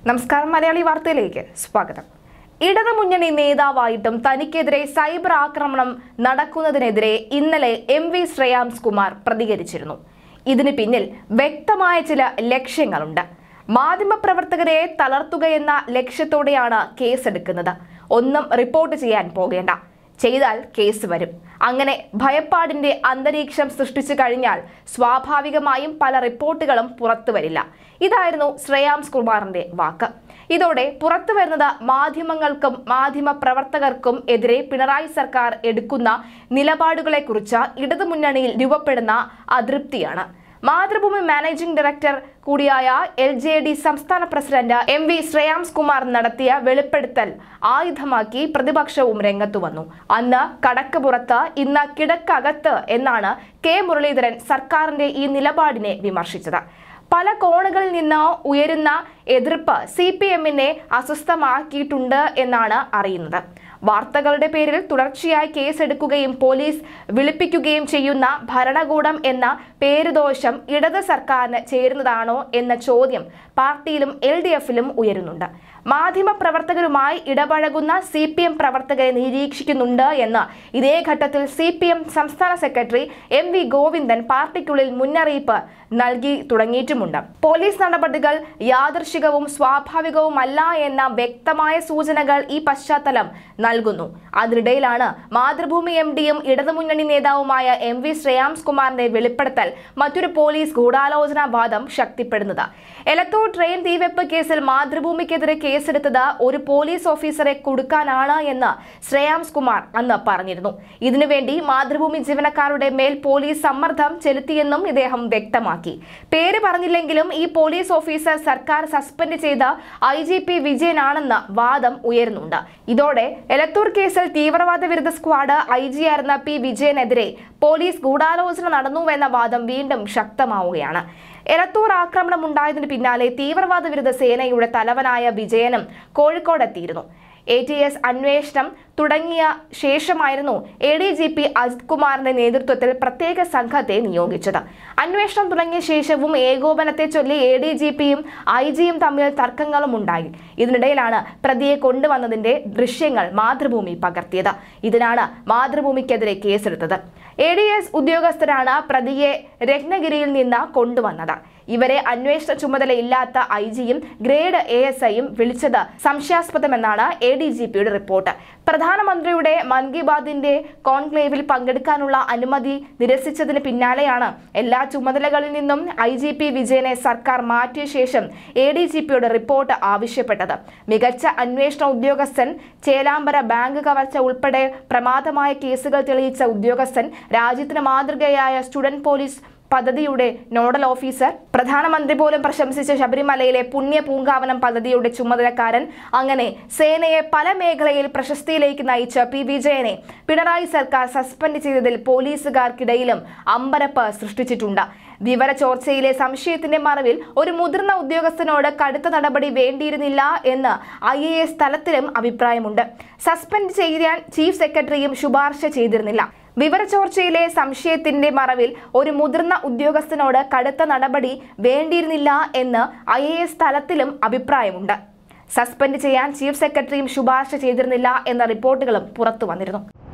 നമസ്കാരം മലയാളി വാർത്തയിലേക്ക് സ്വാഗതം ഇടതുമുന്നണി നേതാവായിട്ടും തനിക്കെതിരെ സൈബർ ആക്രമണം നടക്കുന്നതിനെതിരെ ഇന്നലെ എം വി ശ്രേയാംസ് കുമാർ പ്രതികരിച്ചിരുന്നു ഇതിന് പിന്നിൽ വ്യക്തമായ ചില ലക്ഷ്യങ്ങളുണ്ട് മാധ്യമപ്രവർത്തകരെ തളർത്തുകയെന്ന ലക്ഷ്യത്തോടെയാണ് കേസെടുക്കുന്നത് ഒന്നും റിപ്പോർട്ട് ചെയ്യാൻ പോകേണ്ട ചെയ്താൽ കേസ് വരും അങ്ങനെ ഭയപ്പാടിന്റെ അന്തരീക്ഷം സൃഷ്ടിച്ചു കഴിഞ്ഞാൽ സ്വാഭാവികമായും പല റിപ്പോർട്ടുകളും പുറത്തു വരില്ല ഇതായിരുന്നു ശ്രേയാംസ് കുമാറിന്റെ വാക്ക് ഇതോടെ പുറത്തു വരുന്നത് മാധ്യമങ്ങൾക്കും മാധ്യമ പ്രവർത്തകർക്കും എതിരെ പിണറായി സർക്കാർ എടുക്കുന്ന നിലപാടുകളെക്കുറിച്ച് ഇടതുമുന്നണിയിൽ രൂപപ്പെടുന്ന അതൃപ്തിയാണ് മാതൃഭൂമി മാനേജിംഗ് ഡയറക്ടർ കൂടിയായ എൽ ജെ ഡി സംസ്ഥാന president M V Shreyams Kumar നടത്തിയ വെളിപ്പെടുത്തൽ ആയുധമാക്കി പ്രതിപക്ഷവും രംഗത്തു വന്നു അന്ന് കടക്ക് പുറത്ത് ഇന്ന് കിടക്കകത്ത് എന്നാണ് കെ മുരളീധരൻ സർക്കാരിന്റെ ഈ നിലപാടിനെ വിമർശിച്ചത് പല കോണുകളിൽ നിന്ന് ഉയരുന്ന എതിർപ്പ് സി പി എമ്മിനെ അസ്വസ്ഥമാക്കിയിട്ടുണ്ട് എന്നാണ് അറിയുന്നത് വാർത്തകളുടെ പേരിൽ തുടർച്ചയായി കേസെടുക്കുകയും പോലീസ് വിളിപ്പിക്കുകയും ചെയ്യുന്ന ഭരണകൂടം എന്ന പേരുദോഷം ഇടത് സർക്കാരിന് ചേരുന്നതാണോ എന്ന ചോദ്യം പാർട്ടിയിലും എൽ ഡി എഫിലും ഉയരുന്നുണ്ട് മാധ്യമ പ്രവർത്തകരുമായി ഇടപഴകുന്ന സി പി എം പ്രവർത്തകരെ നിരീക്ഷിക്കുന്നുണ്ട് എന്ന് ഇതേ ഘട്ടത്തിൽ സി പി എം സംസ്ഥാന സെക്രട്ടറി എം വി ഗോവിന്ദൻ പാർട്ടിക്കുള്ളിൽ മുന്നറിയിപ്പ് നൽകി തുടങ്ങിയിട്ടുമുണ്ട് പോലീസ് നടപടികൾ യാദൃശികവും സ്വാഭാവികവുമല്ല എന്ന വ്യക്തമായ സൂചനകൾ ഈ പശ്ചാത്തലം നൽകുന്നു അതിനിടയിലാണ് മാതൃഭൂമി എം ഡിയും ഇടതുമുന്നണി നേതാവുമായ എം വി ശ്രേയാംസ് കുമാറിന്റെ വെളിപ്പെടുത്തൽ മറ്റൊരു പോലീസ് ഗൂഢാലോചനാ വാദം ശക്തിപ്പെടുന്നത് എലത്തൂർ ട്രെയിൻ തീവെപ്പ് കേസിൽ മാതൃഭൂമിക്കെതിരെ കേസെടുത്തത് ഒരു പോലീസ് ഓഫീസറെ കൊടുക്കാനാണ് എന്ന് ശ്രേയാംസ് കുമാർ അന്ന് പറഞ്ഞിരുന്നു ഇതിനുവേണ്ടി മാതൃഭൂമി ജീവനക്കാരുടെ മേൽ പോലീസ് സമ്മർദ്ദം ചെലുത്തിയെന്നും ഇദ്ദേഹം വ്യക്തമാക്കി പേര് പറഞ്ഞില്ലെങ്കിലും ഈ പോലീസ് ഓഫീസർ സർക്കാർ സസ്പെൻഡ് ചെയ്ത ഐ ജി പി വിജയനാണെന്ന് വാദം ഉയരുന്നുണ്ട് ഇതോടെ എലത്തൂർ കേസിൽ തീവ്രവാദ വിരുദ്ധ സ്ക്വാഡ് ഐ ജി ആയിരുന്ന പി വിജയനെതിരെ പോലീസ് ഗൂഢാലോചന നടന്നുവെന്ന വാദം വീണ്ടും ശക്തമാവുകയാണ് എലത്തൂർ ആക്രമണം ഉണ്ടായതിനു പിന്നാലെ തീവ്രവാദ വിരുദ്ധ സേനയുടെ തലവനായ വിജയനും കോഴിക്കോടെത്തിയിരുന്നു എ ടി എസ് അന്വേഷണം തുടങ്ങിയ ശേഷമായിരുന്നു A D G P Ajith കുമാറിന്റെ നേതൃത്വത്തിൽ പ്രത്യേക സംഘത്തെ നിയോഗിച്ചത് അന്വേഷണം തുടങ്ങിയ ശേഷവും ഏകോപനത്തെ ചൊല്ലി എ ഡി ജി പിയും ഐ ജിയും തമ്മിൽ തർക്കങ്ങളും ഉണ്ടായി ഇതിനിടയിലാണ് പ്രതിയെ കൊണ്ടുവന്നതിന്റെ ദൃശ്യങ്ങൾ മാതൃഭൂമി പകർത്തിയത് ഇതിനാണ് മാതൃഭൂമിക്കെതിരെ കേസെടുത്തത് എ ഡി എസ് ഉദ്യോഗസ്ഥരാണ് പ്രതിയെ രത്നഗിരിയിൽ നിന്ന് കൊണ്ടുവന്നത് ഇവരെ അന്വേഷണ ചുമതലയില്ലാത്ത ഐ ജിയും ഗ്രേഡ് എ എസ് ഐയും വിളിച്ചത് സംശയാസ്പദമെന്നാണ് എ ഡി ജി പിയുടെ റിപ്പോർട്ട് പ്രധാനമന്ത്രിയുടെ മൻ കി ബാതിന്റെ കോൺക്ലേവിൽ പങ്കെടുക്കാനുള്ള അനുമതി നിരസിച്ചതിന് പിന്നാലെയാണ് എല്ലാ ചുമതലകളിൽ നിന്നും ഐ ജി പി വിജയനെ സർക്കാർ മാറ്റിയ ശേഷം എ ഡി ജി പിയുടെ റിപ്പോർട്ട് ആവശ്യപ്പെട്ടത് മികച്ച അന്വേഷണ ഉദ്യോഗസ്ഥൻ ചേലാമ്പര ബാങ്ക് കവർച്ച ഉൾപ്പെടെ പ്രമാദമായ കേസുകൾ തെളിയിച്ച ഉദ്യോഗസ്ഥൻ രാജ്യത്തിന് മാതൃകയായ സ്റ്റുഡന്റ് പോലീസ് പദ്ധതിയുടെ നോഡൽ ഓഫീസർ പ്രധാനമന്ത്രി പോലും പ്രശംസിച്ച ശബരിമലയിലെ പുണ്യ പൂങ്കാവനം പദ്ധതിയുടെ ചുമതലക്കാരൻ അങ്ങനെ സേനയെ പല മേഖലയിൽ പ്രശസ്തിയിലേക്ക് നയിച്ച പി വിജയനെ പിണറായി സർക്കാർ സസ്പെൻഡ് ചെയ്തതിൽ പോലീസുകാർക്കിടയിലും അമ്പരപ്പ് സൃഷ്ടിച്ചിട്ടുണ്ട് വിവര ചോർച്ചയിലെ സംശയത്തിന്റെ മറവിൽ ഒരു മുതിർന്ന ഉദ്യോഗസ്ഥനോട് കടുത്ത നടപടി വേണ്ടിയിരുന്നില്ല എന്ന് ഐ എ എസ് തലത്തിലും അഭിപ്രായമുണ്ട് സസ്പെൻഡ് ചെയ്യാൻ ചീഫ് സെക്രട്ടറിയും ശുപാർശ ചെയ്തിരുന്നില്ല വിവരചോർച്ചയിലെ സംശയത്തിന്റെ മറവിൽ ഒരു മുതിർന്ന ഉദ്യോഗസ്ഥനോട് കടുത്ത നടപടി വേണ്ടിയിരുന്നില്ല എന്ന് ഐ എ എസ് തലത്തിലും അഭിപ്രായമുണ്ട് സസ്പെൻഡ് ചെയ്യാൻ ചീഫ് സെക്രട്ടറിയും ശുപാർശ ചെയ്തിരുന്നില്ല എന്ന റിപ്പോർട്ടുകളും പുറത്തു വന്നിരുന്നു